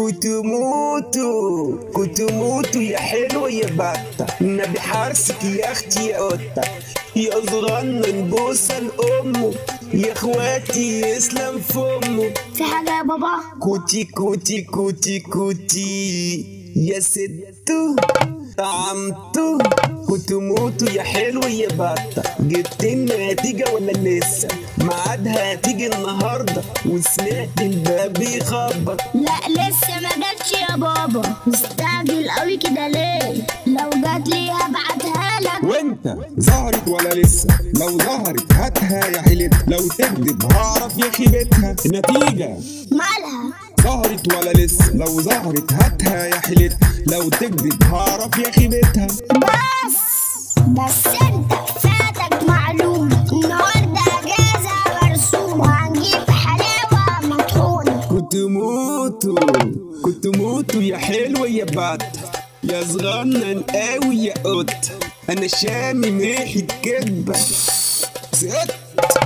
كنت موتو كنت موتو يا حلوة يا بطة النبي حارسك يا اختي يا قطة يا صغنن بوسة لأمه يا اخواتي يسلم فمه في حاجة يا بابا كوتي كوتي كوتي كوتي يا ستو طعمتو كنت موتو يا حلو يا بطة جبت لنا نتيجة ولا لسه ميعادها هتيجي النهاردة وسمعت الباب بيخبط لا لسه ما جاتش يا بابا مستعجل قوي كده ليه لو جات لي هبعتها لك وانت ظهرت ولا لسه لو ظهرت هاتها يا حلت لو تكذب هعرف يا خيبتها النتيجة مالها ظهرت ولا لسه لو ظهرت هاتها يا حلت لو تكذب هعرف يا خيبتها بس بس انت فاتك معلومة النهاردة اجازة مرسومة وهنجيب حلاوة مطحونة كنت موتو كنت موتو يا حلوة يا بطة يا صغنن قوي يا قطة انا شامم ريحة كدبة ست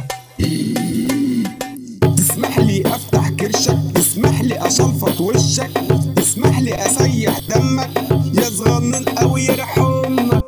تسمح لي افتح كرشك تسمح لي اشلفط وشك تسمح لي اسيح دمك يا صغنن قوي يا رحمة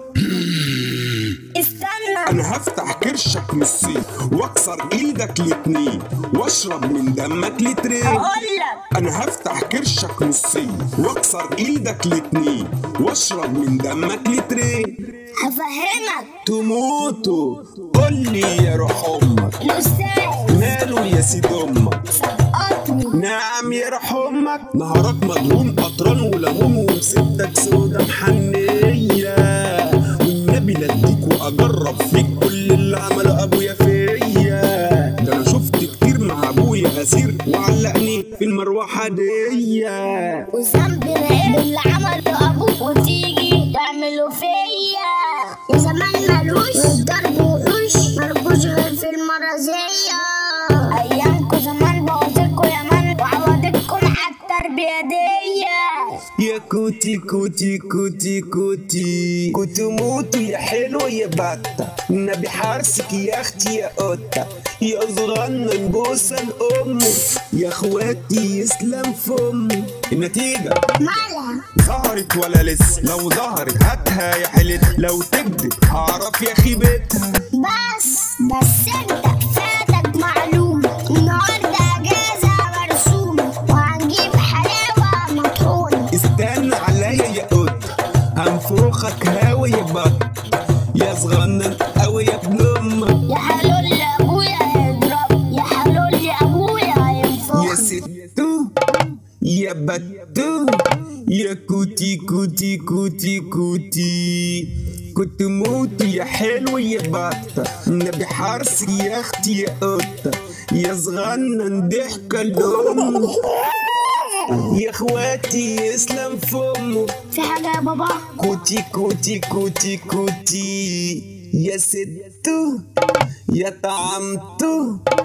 استنى انا هفتح كرشك نصين واكسر ايدك الاتنين واشرب من دمك لترين اقولك انا هفتح كرشك نصين واكسر ايدك الاتنين واشرب من دمك لترين هفهمك تموتو قولي يا روح امك الاستاذ ماله يا سيد امك سقطني نعم يا روح امك نهارك مضروم قطران وليمون ومسبتك سودا محنية والنبي لا اديك واجرب فيك كل اللي عمله ابويا فيا ده انا شفت كتير مع ابويا غسير وعلقني في المروحة دي وذنبي ايه اللي عمله ابوك وتيجي تعمله فيا يا زمان ملوش والضرب وحوش ملكوش غير في المرازية ايامكوا زمان بوظتكوا يا من وعوضتكم على التربية دي يا كوتي كوتي كوتي كوتي كنت موتو يا حلوة يا بطة النبي حارسك يا اختي يا قطة يا صغنن بوسة لأمه يا اخواتي يسلم فمه النتيجة مالها ظهرت ولا لسه لو ظهرت هاتها يا حلت لو تكذب هعرف يا خيبتها بس بس انت فاتك معلومة النهاردة اجازة مرسومة وهنجيب حلاوة مطحونة استنى عليا يا قطة هنفخك هاوي يا بط يا صغنن قوي يا ابن امك يا حلول لي ابويا هيضرب يا حلول لي ابويا يا هينفخ ستو يا بتو يا كوتي كوتي كوتي كوتي كنت موت يا حلو يا بطة النبي حارس يا اختي يا قطة يا صغنن ضحكة الأم يا اخواتي يسلم فمه في حاجة يا بابا كوتي كوتي كوتي كوتي يا ستو يا طعمتو